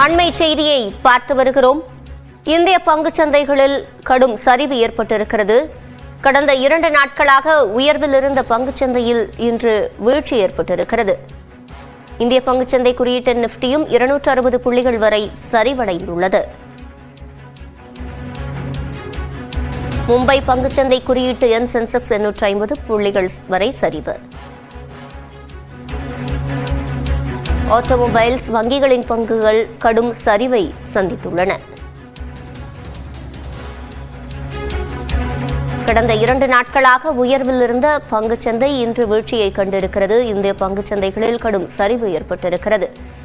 அண்மை செய்தியை பார்த்து வருகிறோம் இந்திய பங்குச் சந்தைகளில் கடும் சரிவு ஏற்பட்டிருக்கிறது கடந்த இரண்டு நாட்களாக உயர்வில் இருந்த பங்குச் சந்தையில் இன்று வீழ்ச்சி ஏற்பட்டிருக்கிறது இந்திய பங்குச்சந்தை குறியீட்டு நிப்டியும் இருநூற்று அறுபது புள்ளிகள் வரை சரிவடைந்துள்ளது மும்பை பங்குச்சந்தை குறியீட்டு என் சென்செக்ஸ் எண்ணூற்று ஐம்பது புள்ளிகள் வரை சரிவு ஆட்டோமொபைல்ஸ் வங்கிகளின் பங்குகள் கடும் சரிவை சந்தித்துள்ளன கடந்த இரண்டு நாட்களாக உயர்வில் இருந்த பங்குச்சந்தை இன்று வீழ்ச்சியை கண்டிருக்கிறது இந்திய பங்குச்சந்தைகளில் கடும் சரிவு ஏற்பட்டிருக்கிறது